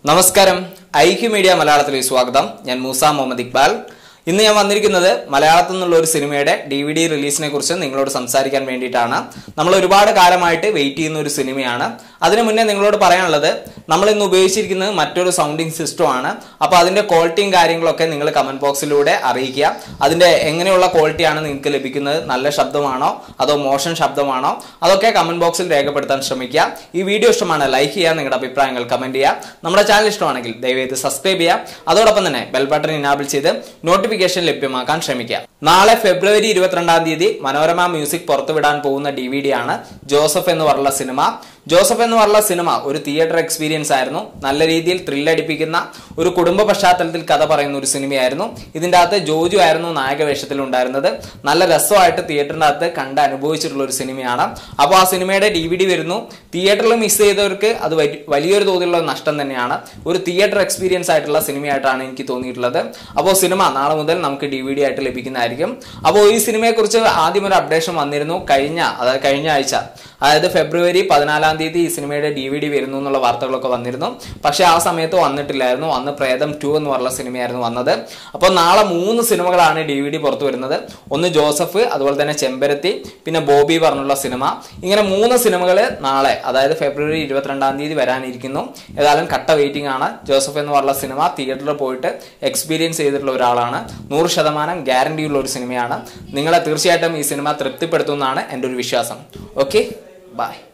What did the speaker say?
നമസ്കാരം IQ media മലയാളത്തിലേക്ക് സ്വാഗതം ഞാൻ മൂസ മുഹമ്മദ് ഇക്ബാൽ ഇന്ന് ഞാൻ വന്നിരിക്കുന്നത് മലയാളത്തിൽ നിന്നുള്ള ഒരു സിനിമയുടെ ഡി വി ഡി റിലീസിനെ കുറിച്ച് നിങ്ങളോട് സംസാരിക്കാൻ വേണ്ടിയിട്ടാണ് നമ്മൾ ഒരുപാട് കാലമായിട്ട് വെയിറ്റ് ചെയ്യുന്ന ഒരു സിനിമയാണ് അതിനു മുന്നേ നിങ്ങളോട് പറയാനുള്ളത് നമ്മൾ ഇന്ന് ഉപയോഗിച്ചിരിക്കുന്നത് മറ്റൊരു സൗണ്ടിങ് സിസ്റ്റം ആണ് അപ്പോൾ അതിന്റെ ക്വാളിറ്റിയും കാര്യങ്ങളൊക്കെ നിങ്ങൾ കമന്റ് ബോക്സിലൂടെ അറിയിക്കുക അതിന്റെ എങ്ങനെയുള്ള ക്വാളിറ്റിയാണ് നിങ്ങൾക്ക് ലഭിക്കുന്നത് നല്ല ശബ്ദമാണോ അതോ മോശം ശബ്ദമാണോ അതൊക്കെ കമന്റ് ബോക്സിൽ രേഖപ്പെടുത്താൻ ശ്രമിക്കുക ഈ വീഡിയോ ഇഷ്ടമാണ് ലൈക്ക് ചെയ്യുക നിങ്ങളുടെ അഭിപ്രായങ്ങൾ കമന്റ് ചെയ്യുക നമ്മുടെ ചാനൽ ഇഷ്ടമാണെങ്കിൽ ദയവേത് സബ്സ്ക്രൈബ് ചെയ്യുക അതോടൊപ്പം തന്നെ ബെൽ ബട്ടൺ ഇനാബിൾ ചെയ്ത് നോട്ടിഫിക്കേഷൻ ലഭ്യമാക്കാൻ ശ്രമിക്കുക നാളെ ഫെബ്രുവരി ഇരുപത്തിരണ്ടാം തീയതി മനോരമ മ്യൂസിക് പുറത്തുവിടാൻ പോകുന്ന ഡി വി ഡി ആണ് ജോസഫ് എന്ന് പറഞ്ഞ സിനിമ ജോസഫ് എന്ന് പറഞ്ഞ സിനിമ ഒരു തിയേറ്റർ എക്സ്പീരിയൻസ് ആയിരുന്നു നല്ല രീതിയിൽ ത്രില്ലടിപ്പിക്കുന്ന ഒരു കുടുംബ പശ്ചാത്തലത്തിൽ കഥ പറയുന്ന ഒരു സിനിമയായിരുന്നു ഇതിന്റെ അകത്ത് ജോജു ആയിരുന്നു നായക വേഷത്തിൽ ഉണ്ടായിരുന്നത് നല്ല രസമായിട്ട് തിയേറ്ററിന്റെ അകത്ത് കണ്ട് അനുഭവിച്ചിട്ടുള്ള ഒരു സിനിമയാണ് അപ്പോൾ ആ സിനിമയുടെ ഡി വി ഡി വരുന്നു തിയേറ്ററിൽ മിസ് ചെയ്തവർക്ക് അത് വലി- വലിയൊരു തോതിലുള്ള നഷ്ടം തന്നെയാണ് ഒരു തിയേറ്റർ എക്സ്പീരിയൻസ് ആയിട്ടുള്ള സിനിമയായിട്ടാണ് എനിക്ക് തോന്നിയിട്ടുള്ളത് അപ്പോൾ സിനിമ നാളെ മുതൽ നമുക്ക് ഡി വി ഡി ആയിട്ട് ലഭിക്കുന്നതായിരിക്കും അപ്പോൾ ഈ സിനിമയെക്കുറിച്ച് ആദ്യം ഒരു അപ്ഡേഷൻ വന്നിരുന്നു കഴിഞ്ഞ അതായത് കഴിഞ്ഞ ആഴ്ച അതായത് ഫെബ്രുവരി പതിനാലാം തീയതി ഈ സിനിമയുടെ ഡി വി ഡി വരുന്നു എന്നുള്ള വാർത്തകളൊക്കെ വന്നിരുന്നു പക്ഷേ ആ സമയത്ത് വന്നിട്ടില്ലായിരുന്നു അന്ന് പ്രേതം ടു എന്ന് പറഞ്ഞ സിനിമയായിരുന്നു വന്നത് അപ്പോൾ നാളെ മൂന്ന് സിനിമകളാണ് ഡി വി ഡി പുറത്തു വരുന്നത് ഒന്ന് ജോസഫ് അതുപോലെ തന്നെ ചെമ്പരത്തി പിന്നെ ബോബി പറഞ്ഞുള്ള സിനിമ ഇങ്ങനെ മൂന്ന് സിനിമകൾ നാളെ അതായത് ഫെബ്രുവരി ഇരുപത്തിരണ്ടാം തീയതി വരാനിരിക്കുന്നു ഏതായാലും കട്ട വെയിറ്റിംഗ് ആണ് ജോസഫ് എന്ന് പറഞ്ഞ സിനിമ തിയേറ്ററിൽ പോയിട്ട് എക്സ്പീരിയൻസ് ചെയ്തിട്ടുള്ള ഒരാളാണ് നൂറ് ശതമാനം ഗ്യാരണ്ടി ഉള്ള ഒരു സിനിമയാണ് നിങ്ങളെ തീർച്ചയായിട്ടും ഈ സിനിമ തൃപ്തിപ്പെടുത്തുമെന്നാണ് എൻ്റെ ഒരു വിശ്വാസം ഓക്കെ ബൈ